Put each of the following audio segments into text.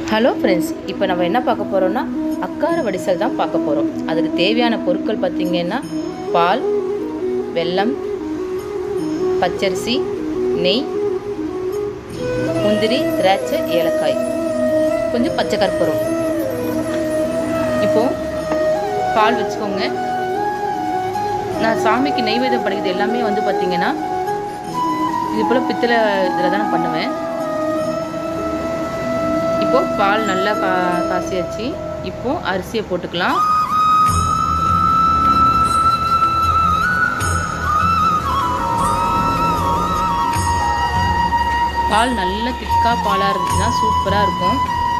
hello friends இப்போ நம்ம என்ன பார்க்க போகிறோம்னா அக்கார வடிசல் தான் பார்க்க போகிறோம் அதுக்கு தேவையான பொருட்கள் பார்த்திங்கன்னா பால் வெல்லம் பச்சரிசி நெய் முந்திரி திராட்சை ஏலக்காய் கொஞ்சம் பச்சை கற்பூரம் இப்போ பால் வச்சுக்கோங்க நான் சாமிக்கு நெய்வேதம் படைக்கிறது எல்லாமே வந்து பார்த்திங்கன்னா இது போல் பித்தளை இதில் தான் நான் பண்ணுவேன் இப்போ பால் நல்லா கா காசியாச்சு இப்போ அரிசியை போட்டுக்கலாம் பால் நல்ல திக்கா பாலாக இருந்துச்சுன்னா சூப்பராக இருக்கும்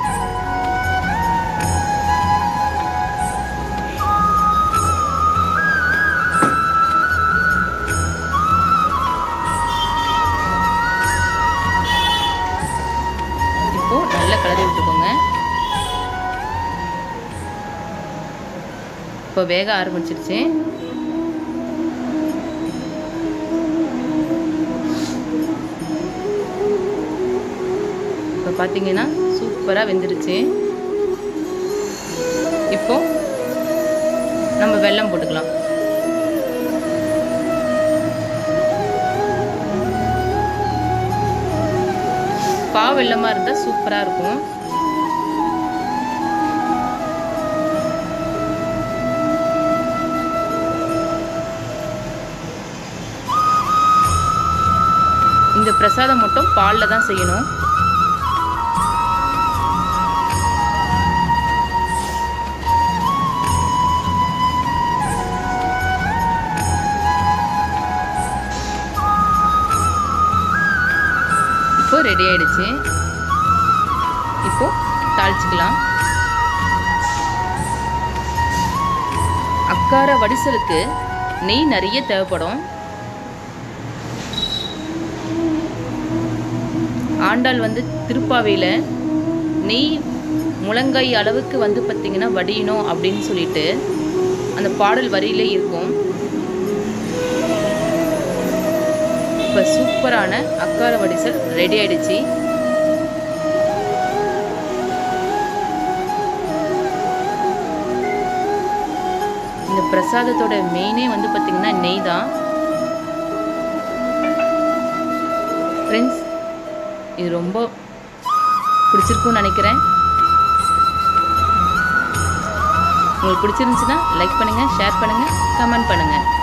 இப்போ நல்லா கலரி விட்டுக்கோங்க இப்போ வேக ஆரம்பிச்சிருச்சு இப்போ பார்த்தீங்கன்னா சூப்பராக வெந்துருச்சு இப்போ நம்ம வெல்லம் போட்டுக்கலாம் பா வெள்ளமாக இருந்தால் சூப்பராக இருக்கும் இந்த பிரசாதம் மட்டும் பாலில் தான் செய்யணும் இப்போ ரெடி ஆயிடுச்சு இப்போ தாளிச்சுக்கலாம் அக்கார வடிசலுக்கு நெய் நிறைய தேவைப்படும் ஆண்டாள் வந்து திருப்பாவையில் நெய் முழங்கை அளவுக்கு வந்து பார்த்திங்கன்னா வடியணும் அப்படின்னு சொல்லிட்டு அந்த பாடல் வரியிலே இருக்கும் இப்போ சூப்பரான அக்கார வடிசல் ரெடி ஆயிடுச்சு இந்த பிரசாதத்தோட மெயினே வந்து பார்த்திங்கன்னா நெய் தான் ஃப்ரெண்ட்ஸ் இது ரொம்ப பிடிச்சிருக்கும்னு நினைக்கிறேன் உங்களுக்கு பிடிச்சிருந்துச்சுன்னா லைக் பண்ணுங்கள் ஷேர் பண்ணுங்கள் கமெண்ட் பண்ணுங்கள்